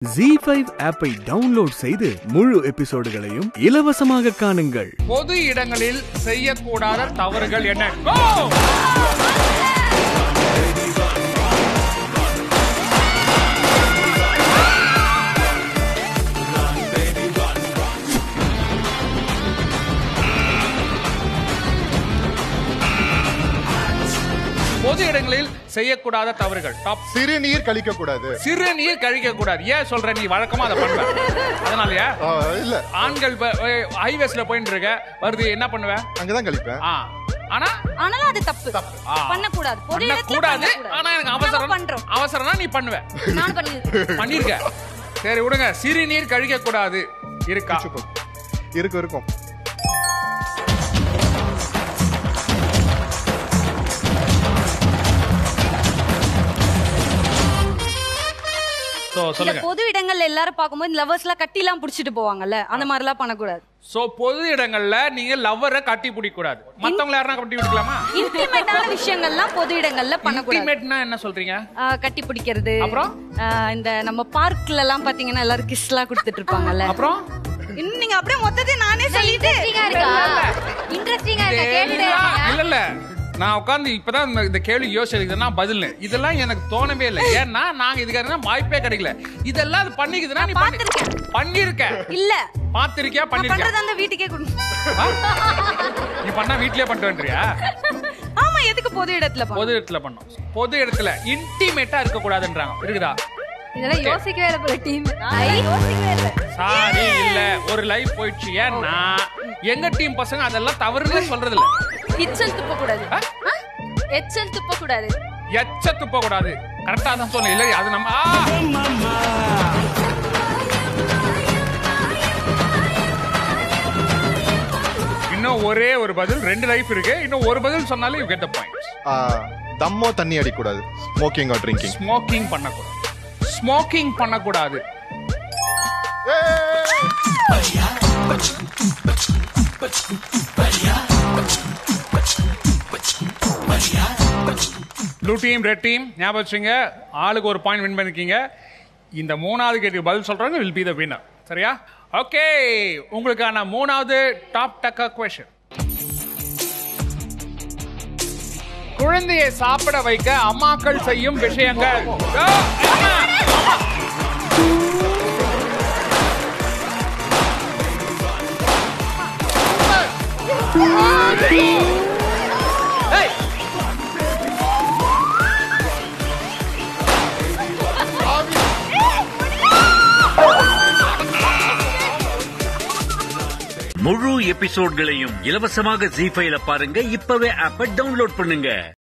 G five ஆப்பை download செய்து முழு எபிசோடுகளையும் இலவசமாக காணுங்கள் பொது இடங்களில் செய்யக்கூடாத தவறுகள் என்ன Go! பொது இடங்களில் செய்யக்கூடாத தவறுகள் டாப் சிறுநீர் கழிக்க கூடாது சிறு நீர் கழிக்க கூடாது ஏன் சொல்ற நீ வழக்கமா அதை பண்ணுவ அதனாலயா ஆ, இல்ல ஆண்கள் ஹைவேஸ்ல போயிட்டு இருக்க வருது என்ன பண்ணுவ அங்கதான் கழிப்பேன் ஆ ஆனா ஆனாலும் அது தப்பு ஆ. பண்ணக்கூடாது பொது பண்ண இடத்துல கூடாது பண்ணக்கூடாது. ஆனா எனக்கு நம்ம அவசரம் பண்றோம் அவசரம்னா நீ பண்ணுவ நான் பண்ணிருக்கேன் பண்ணிருக்க சரி விடுங்க சிறுநீர் கழிக்க கூடாது இருக்கா இருக்கும் இருக்கும் சோ இல்ல சொல்லுங்க பொது இடங்கள்ல எல்லாரும் பாக்கும்போது லவர்ஸ் எல்லாம் கட்டி எல்லாம் புடிச்சிட்டு போவாங்கல்ல அந்த மாதிரி எல்லாம் பண்ணக்கூடாது சோ பொது இடங்கள்ல நீங்க லவ்வரை கட்டி பிடிக்க கூடாது மத்தவங்க யாரா கட்டி பிடிக்கலாமா இன்டிமேட்டான விஷயங்கள்லாம் பொது இடங்கள்ல பண்ணக்கூடாது இன்டிமேட்னா என்ன சொல்றீங்க ஆ, கட்டி பிடிக்கிறது அப்புறம்? ஆ, இந்த நம்ம பார்க்ல எல்லாம் பாத்தீங்கன்னா எல்லாரும் கிஸ் எல்லாம் கொடுத்துட்டு இருப்பாங்கல்ல அப்புறம் இன்னும் நீங்க அப்படியே மொத்தத்தை நானே சொல்லிட்டு இன்ட்ரெஸ்டிங்கா இல்ல, இருக்கா கேட்டுட்டே இருங்க. இல்ல இல்ல நான் உட்கார்ந்து இப்பதான் இந்த- இந்த கேள்வி யோசிச்சதுன்னா பதில் இதெல்லாம் எனக்கு தோணவே இல்லை ஏன்னா நாங்க இதுக்காக வாய்ப்பே கிடைக்கல இதெல்லாம் அது பண்ணிக்குதுன்னா நீ பண்ணி- பார்த்திருக்கேன். பண்ணிருக்க இல்ல பாத்திருக்கியா நான் பண்ணிருக்கியா பண்றதா அந்த வீட்டுக்கே கொடு ஆ? நீ பண்ணா வீட்லயே பண்ணிட்டு வந்துறியா ஆமா எதுக்கு பொது இடத்துல பண்ணணும்? பொது இடத்துல பண்ணோம் பொது இடத்துல இன்டிமேட்டா இருக்க கூடாதுன்றாங்க இருக்குதா இதெல்லாம் யோசிக்கவே இல்லை போல டீம் யோசிக்கவே இல்லை சாரி இல்ல ஒரு லைஃப் போயிடுச்சு ஏன்னா எங்க டீம் பசங்க அதெல்லாம் தவறுன்னு சொல்றது இல்ல கிச்சன் துப்ப கூடாது ஆ? எச்சல் துப்ப கூடாது எச்ச துப்ப கூடாது கரெக்டா தான் சொன்னேன் இல்ல அது நம்ம ஆ! இன்னும் ஒரே ஒரு பதில் ரெண்டு லைஃப் இருக்கு இன்னும் ஒரு பதில் சொன்னாலே யூ கெட் த பாயிண்ட் ஆ, தம்மோ தண்ணி அடிக்கூடாது ஸ்மோக்கிங் ஆர் ட்ரிங்கிங் ஸ்மோக்கிங் பண்ணக்கூடாது ஸ்மோக்கிங் பண்ணக்கூடாது ப்ளூ டீம் ரெட் டீம் ஞாபகம் வச்சுங்க ஆளுக்கு ஒரு பாயிண்ட் வின் பண்ணிருக்கீங்க இந்த மூணாவது கேள்வி பதில் சொல்றாங்க வில் பி த வின்னர் சரியா ஓகே உங்களுக்கான மூணாவது டாப் டக்கா கொஷன் குழந்தையை சாப்பிட வைக்க அம்மாக்கள் செய்யும் விஷயங்கள் Go, அம்மா. Hey. முழு எபிசோட்களையும் இலவசமாக ஜி ஃபைல பாருங்க இப்பவே ஆப்ப டவுன்லோட் பண்ணுங்க